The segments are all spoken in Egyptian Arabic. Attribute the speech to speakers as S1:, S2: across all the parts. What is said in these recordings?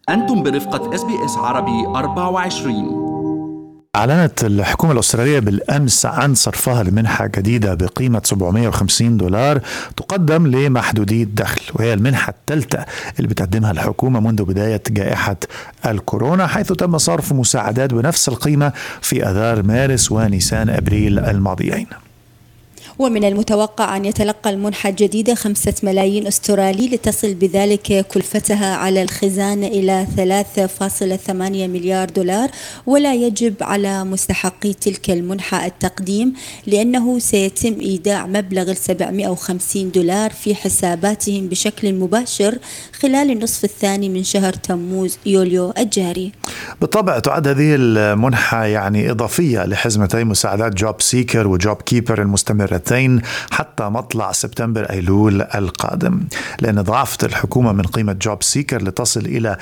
S1: أنتم برفقة اس بي اس عربي 24
S2: أعلنت الحكومة الأسترالية بالأمس عن صرفها لمنحة جديدة بقيمة 750 دولار تقدم لمحدودي الدخل وهي المنحة الثالثة اللي بتقدمها الحكومة منذ بداية جائحة الكورونا حيث تم صرف مساعدات بنفس القيمة في أذار مارس ونيسان أبريل الماضيين
S3: ومن المتوقع أن يتلقى المنحة الجديدة خمسة ملايين أسترالي لتصل بذلك كلفتها على الخزانة إلى 3.8 مليار دولار ولا يجب على مستحقي تلك المنحة التقديم لأنه سيتم إيداع مبلغ 750 دولار في حساباتهم بشكل مباشر خلال النصف الثاني من شهر تموز يوليو الجاري
S2: بالطبع تعد هذه المنحة يعني إضافية لحزمتي مساعدات جوب سيكر وجوب كيبر المستمرتين حتى مطلع سبتمبر أيلول القادم لأن ضاعفت الحكومة من قيمة جوب سيكر لتصل إلى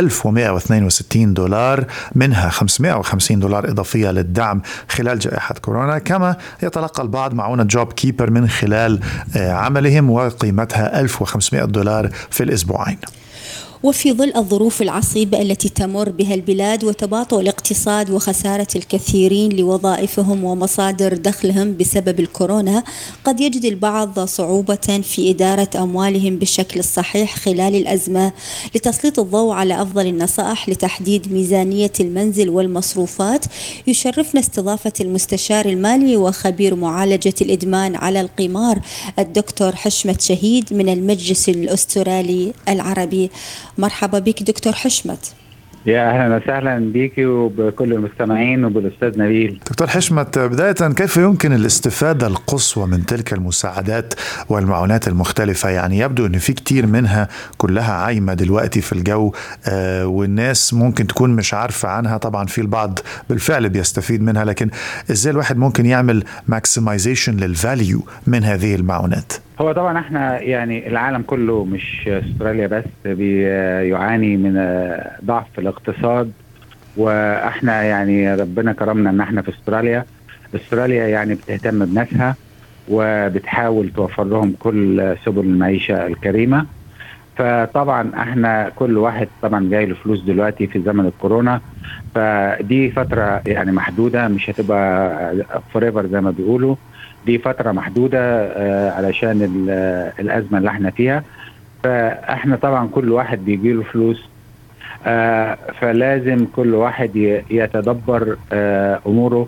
S2: 1162 دولار منها 550 دولار إضافية للدعم خلال جائحة كورونا كما يتلقى البعض معونة جوب كيبر من خلال عملهم وقيمتها 1500 دولار في الأسبوعين
S3: وفي ظل الظروف العصيبة التي تمر بها البلاد وتباطؤ الاقتصاد وخسارة الكثيرين لوظائفهم ومصادر دخلهم بسبب الكورونا قد يجد البعض صعوبة في إدارة أموالهم بالشكل الصحيح خلال الأزمة لتسليط الضوء على أفضل النصائح لتحديد ميزانية المنزل والمصروفات يشرفنا استضافة المستشار المالي وخبير معالجة الإدمان على القمار الدكتور حشمة شهيد من المجلس الأسترالي العربي مرحبا بك دكتور حشمت
S4: يا اهلا وسهلا بيكي وبكل المستمعين وبالاستاذ نبيل.
S2: دكتور حشمت بدايه كيف يمكن الاستفاده القصوى من تلك المساعدات والمعونات المختلفه؟ يعني يبدو ان في كتير منها كلها عايمه دلوقتي في الجو آه والناس ممكن تكون مش عارفه عنها، طبعا في البعض بالفعل بيستفيد منها لكن ازاي الواحد ممكن يعمل ماكسمايزيشن للفاليو من هذه المعونات؟
S4: هو طبعا احنا يعني العالم كله مش استراليا بس بيعاني من ضعف في الاقتصاد واحنا يعني ربنا كرمنا ان احنا في استراليا استراليا يعني بتهتم بناسها وبتحاول توفر لهم كل سبل المعيشه الكريمه فطبعا احنا كل واحد طبعا جاي له فلوس دلوقتي في زمن الكورونا فدي فتره يعني محدوده مش هتبقى فور زي ما بيقولوا دي فتره محدوده آه علشان الازمه اللي احنا فيها فاحنا طبعا كل واحد بيجي له فلوس آه فلازم كل واحد يتدبر آه اموره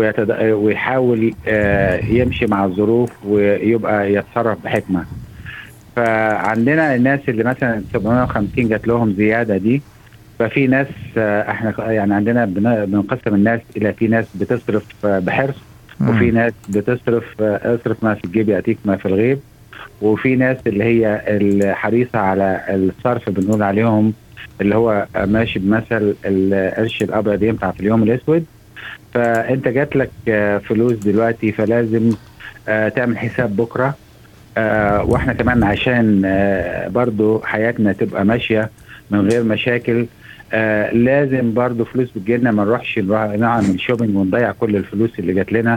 S4: ويحاول يمشي مع الظروف ويبقى يتصرف بحكمه فعندنا الناس اللي مثلا 750 جات لهم زياده دي ففي ناس احنا يعني عندنا بنقسم الناس الى في ناس بتصرف بحرص وفي ناس بتصرف اصرف ما في الجيب ياتيك ما في الغيب وفي ناس اللي هي الحريصه على الصرف بنقول عليهم اللي هو ماشي بمثل القرش الابيض ينفع في اليوم الاسود فانت جات لك فلوس دلوقتي فلازم تعمل حساب بكره واحنا كمان عشان برضو حياتنا تبقى ماشيه من غير مشاكل آه لازم برضو فلوس بتجيلنا ما نروحش نعمل شوبينج ونضيع كل الفلوس اللي جات لنا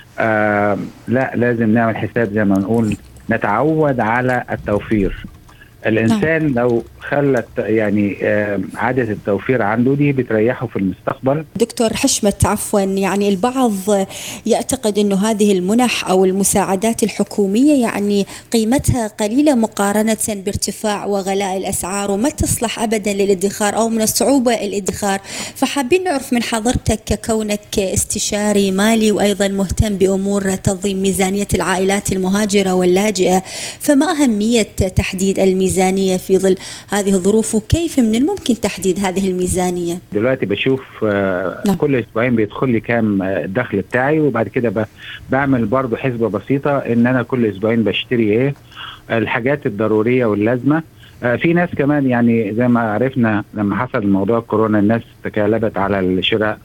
S4: آه لا لازم نعمل حساب زي ما نقول نتعود على التوفير الانسان لو خلت يعني عاده التوفير عنده دي بتريحه في المستقبل
S3: دكتور حشمت عفوا يعني البعض يعتقد انه هذه المنح او المساعدات الحكوميه يعني قيمتها قليله مقارنه بارتفاع وغلاء الاسعار وما تصلح ابدا للادخار او من الصعوبه الادخار فحابين نعرف من حضرتك ككونك استشاري مالي وايضا مهتم بامور تنظيم ميزانيه العائلات المهاجره واللاجئه فما اهميه تحديد الميزانيه الميزانية في ظل هذه الظروف وكيف من الممكن تحديد هذه الميزانية
S4: دلوقتي بشوف نعم. كل أسبوعين بيدخل لي كام الدخل بتاعي وبعد كده بعمل برضو حسبة بسيطة إن أنا كل أسبوعين بشتري إيه الحاجات الضرورية واللازمة في ناس كمان يعني زي ما عرفنا لما حصل موضوع كورونا الناس تكالبت على الشراء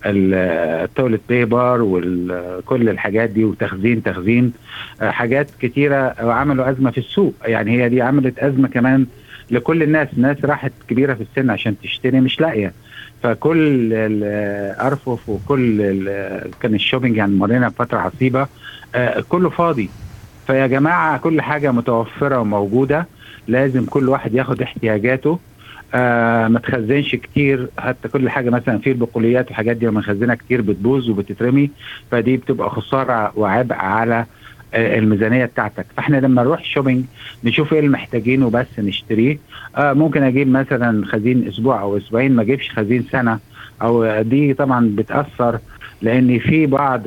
S4: التولت بيبر وكل الحاجات دي وتخزين تخزين حاجات كتيره وعملوا ازمه في السوق يعني هي دي عملت ازمه كمان لكل الناس الناس راحت كبيره في السن عشان تشتري مش لاقيه فكل الارفف وكل كان الشوبينج يعني مرينا بفتره عصيبه كله فاضي فيا جماعه كل حاجه متوفره وموجوده لازم كل واحد ياخد احتياجاته آه ما تخزنش كتير حتى كل حاجه مثلا في البقوليات والحاجات دي لما نخزنها كتير بتبوظ وبتترمي فدي بتبقى خساره وعبء على آه الميزانيه بتاعتك فاحنا لما نروح شوبينج نشوف ايه اللي محتاجينه بس نشتريه آه ممكن اجيب مثلا خزين اسبوع او اسبوعين ما اجيبش خزين سنه او دي طبعا بتاثر لان في بعض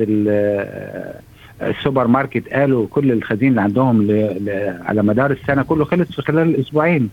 S4: السوبر ماركت قالوا كل الخزين اللي عندهم ل... ل... على مدار السنه كله خلص في خلال اسبوعين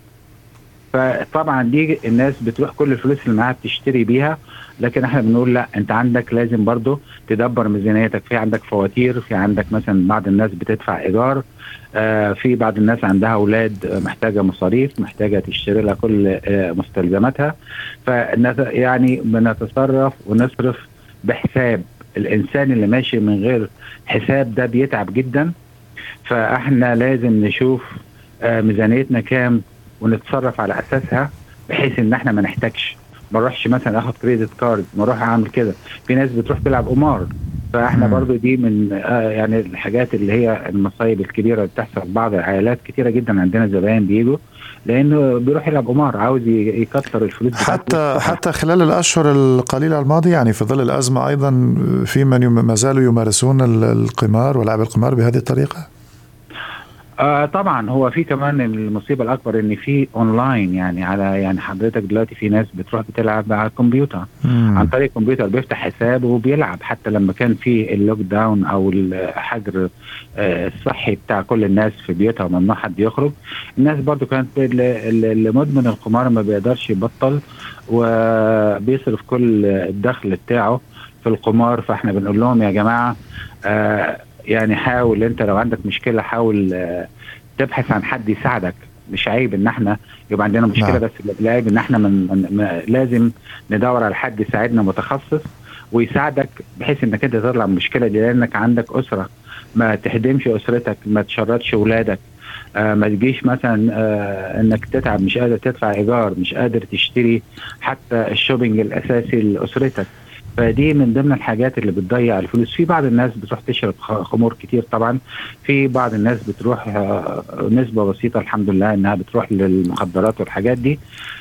S4: فطبعا دي الناس بتروح كل الفلوس اللي معاها بتشتري بيها لكن احنا بنقول لا انت عندك لازم برضو تدبر ميزانيتك في عندك فواتير في عندك مثلا بعض الناس بتدفع ايجار آه في بعض الناس عندها اولاد محتاجه مصاريف محتاجه تشتري لها كل آه مستلزماتها ف يعني بنتصرف ونصرف بحساب الانسان اللي ماشي من غير حساب ده بيتعب جدا فاحنا لازم نشوف آه ميزانيتنا كام ونتصرف على اساسها بحيث ان احنا ما نحتاجش ما اروحش مثلا اخد كريدت كارد ما اروح اعمل كده في ناس بتروح تلعب قمار فاحنا
S2: مم.
S4: برضو دي من آه يعني الحاجات اللي هي المصايب الكبيره اللي بتحصل في بعض العائلات كتيره جدا عندنا زباين بيجوا لانه بيروح يلعب قمار عاوز ي- يكتر الفلوس بتاعته.
S2: حتى حتى خلال الاشهر القليله الماضيه يعني في ظل الازمه ايضا في من يم- ما زالوا يمارسون ال- القمار ولعب القمار بهذه الطريقه
S4: آه طبعا هو في كمان المصيبه الاكبر ان في اونلاين يعني على يعني حضرتك دلوقتي في ناس بتروح بتلعب على الكمبيوتر عن طريق الكمبيوتر بيفتح حساب وبيلعب حتى لما كان في اللوك داون او الحجر آه، الصحي بتاع كل الناس في بيوتها وممنوع حد يخرج الناس برضو كانت ال- ال- اللي مدمن القمار ما بيقدرش يبطل وبيصرف كل الدخل بتاعه في القمار فاحنا بنقول لهم يا جماعه آه يعني حاول انت لو عندك مشكله حاول آه تبحث عن حد يساعدك مش عيب ان احنا يبقى عندنا مشكله
S2: نعم.
S4: بس لا عيب ان احنا من من من لازم ندور على حد يساعدنا متخصص ويساعدك بحيث انك انت تطلع من المشكله دي لانك عندك اسره ما تهدمش اسرتك ما تشردش اولادك آه ما تجيش مثلا آه انك تتعب مش قادر تدفع ايجار مش قادر تشتري حتى الشوبينج الاساسي لاسرتك فدي من ضمن الحاجات اللي بتضيع الفلوس في بعض الناس بتروح تشرب خ- خمور كتير طبعا في بعض الناس بتروح آه، نسبة بسيطة الحمد لله انها بتروح للمخدرات والحاجات دي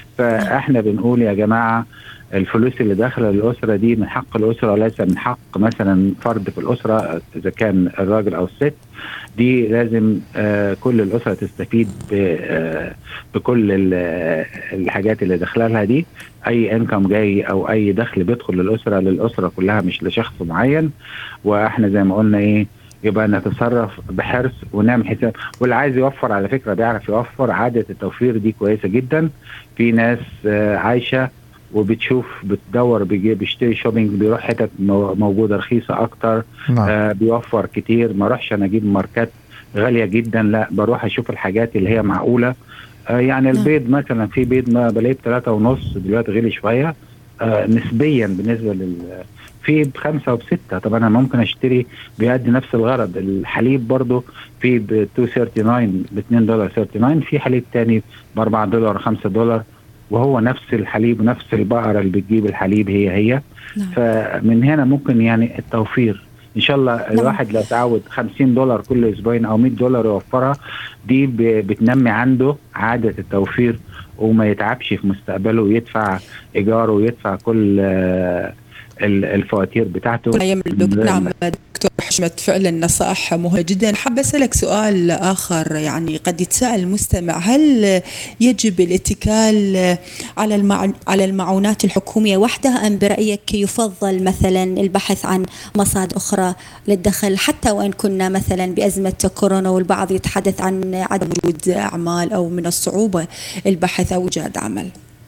S4: فاحنا بنقول يا جماعة الفلوس اللي داخله الاسره دي من حق الاسره وليس من حق مثلا فرد في الاسره اذا كان الراجل او الست دي لازم آه كل الاسره تستفيد ب- آه بكل ال- آه، الحاجات اللي داخله لها دي اي انكم جاي او اي دخل بيدخل للاسره للاسره كلها مش لشخص معين واحنا زي ما قلنا ايه يبقى نتصرف بحرص ونعمل حساب واللي عايز يوفر على فكره بيعرف يوفر عاده التوفير دي كويسه جدا في ناس آه عايشه وبتشوف بتدور بيجي بيشتري شوبينج بيروح حتت مو- موجوده رخيصه اكتر
S2: نعم
S4: آه بيوفر كتير ما اروحش انا اجيب ماركات غاليه جدا لا بروح اشوف الحاجات اللي هي معقوله آه يعني
S3: نعم.
S4: البيض مثلا في بيض ما بلاقيه بثلاثة ونص دلوقتي غلي شويه آه نسبيا بالنسبه لل في بخمسة وبستة طب أنا ممكن أشتري بيأدي نفس الغرض الحليب برضو في ب 239 ب 2 دولار 39 في حليب تاني ب 4 دولار 5 دولار وهو نفس الحليب ونفس البقرة اللي بتجيب الحليب هي هي
S3: نعم.
S4: فمن هنا ممكن يعني التوفير ان شاء الله الواحد لو تعود 50 دولار كل اسبوعين او 100 دولار يوفرها دي ب- بتنمي عنده عاده التوفير وما يتعبش في مستقبله ويدفع ايجاره ويدفع كل آه، ال- الفواتير بتاعته
S5: لا يملك نعم دكتور حشمت فعلا نصائح مهمة جدا حاب أسألك سؤال آخر يعني قد يتساءل المستمع هل يجب الاتكال
S3: على المع... على المعونات الحكومية وحدها أم برأيك يفضل مثلا البحث عن مصادر أخرى للدخل حتى وإن كنا مثلا بأزمة كورونا والبعض يتحدث عن عدم وجود أعمال أو من الصعوبة البحث أو إيجاد عمل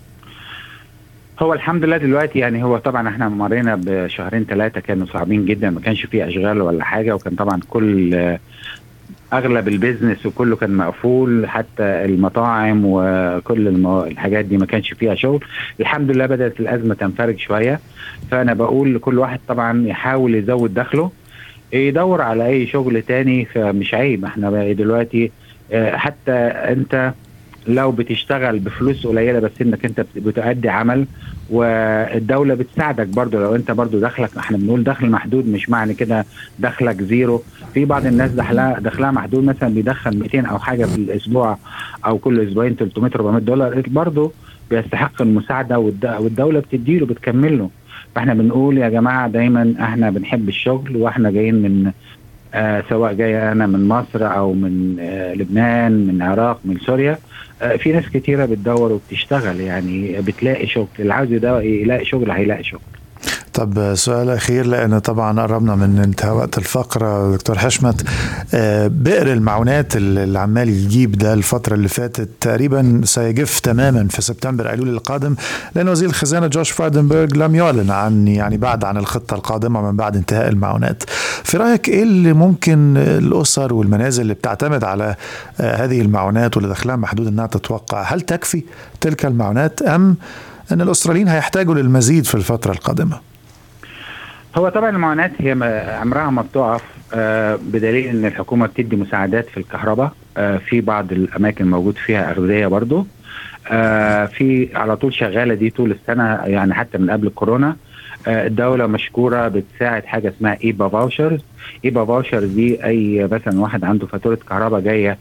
S4: هو الحمد لله دلوقتي يعني هو طبعا احنا مرينا بشهرين ثلاثه كانوا صعبين جدا ما كانش فيه اشغال ولا حاجه وكان طبعا كل آه، اغلب البيزنس وكله كان مقفول حتى المطاعم وكل المو... الحاجات دي ما كانش فيها شغل الحمد لله بدات الازمه تنفرج شويه فانا بقول لكل واحد طبعا يحاول يزود دخله يدور على اي شغل تاني فمش عيب احنا بقى دلوقتي آه، حتى انت لو بتشتغل بفلوس قليله بس انك انت بت- بتأدي عمل والدوله بتساعدك برضو لو انت برضو دخلك احنا بنقول دخل محدود مش معنى كده دخلك زيرو في بعض الناس دخلها دخلها محدود مثلا بيدخل 200 او حاجه في الاسبوع او كل اسبوعين 300 400 دولار برضو بيستحق المساعده والدوله بتديله بتكمله فاحنا بنقول يا جماعه دايما احنا بنحب الشغل واحنا جايين من آه سواء جاي انا من مصر او من آه لبنان من العراق من سوريا آه في ناس كتيره بتدور وبتشتغل يعني بتلاقي شغل اللي عاوز يلاقي شغل هيلاقي شغل
S2: طب سؤال أخير لأنه طبعا قربنا من انتهاء وقت الفقرة دكتور حشمت آه، بئر المعونات اللي عمال يجيب ده الفترة اللي فاتت تقريبا سيجف تماما في سبتمبر أيلول القادم لأن وزير الخزانة جوش فرايدنبرغ لم يعلن عن يعني بعد عن الخطة القادمة من بعد انتهاء المعونات في رأيك إيه اللي ممكن الأسر والمنازل اللي بتعتمد على آه، هذه المعونات واللي دخلها محدود أنها تتوقع هل تكفي تلك المعونات أم أن الأستراليين هيحتاجوا للمزيد في الفترة القادمة؟
S4: هو طبعا المعونات هي عمرها ما بتقف آه، بدليل ان الحكومه بتدي مساعدات في الكهرباء آه، في بعض الاماكن موجود فيها اغذيه برضو آه، في على طول شغاله دي طول السنه يعني حتى من قبل الكورونا الدولة مشكورة بتساعد حاجة اسمها ايبا فاوشرز ايبا فاوشرز دي اي مثلا واحد عنده فاتورة كهرباء جاية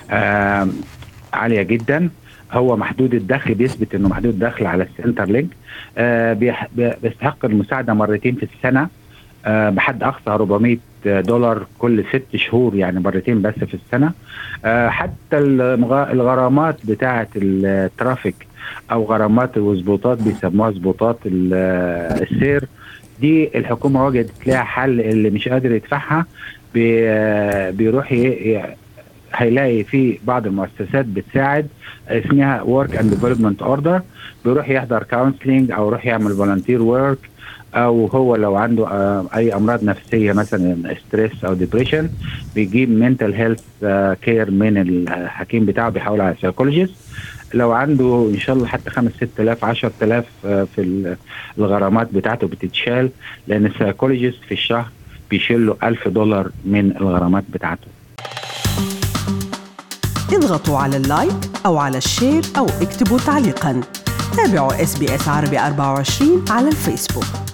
S4: عالية جدا هو محدود الدخل بيثبت انه محدود الدخل على السنتر لينك آه بيستحق المساعده مرتين في السنه آه بحد اقصى 400 دولار كل ست شهور يعني مرتين بس في السنه آه حتى الغرامات بتاعه الترافيك او غرامات وظبوطات بيسموها ظبوطات السير دي الحكومه وجدت لها حل اللي مش قادر يدفعها بيروح هيلاقي في بعض المؤسسات بتساعد اسمها ورك اند ديفلوبمنت اوردر بيروح يحضر كونسلنج او يروح يعمل فولنتير ورك او هو لو عنده آه، اي امراض نفسيه مثلا ستريس او ديبريشن بيجيب منتل هيلث كير من الحكيم بتاعه بيحاول على سايكولوجيست لو عنده ان شاء الله حتى 5 6000 10000 في الغرامات بتاعته بتتشال لان السايكولوجيست في الشهر بيشيل له 1000 دولار من الغرامات بتاعته
S6: اضغطوا على اللايك أو على الشير أو اكتبوا تعليقاً تابعوا اس بي اس عربي 24 على الفيسبوك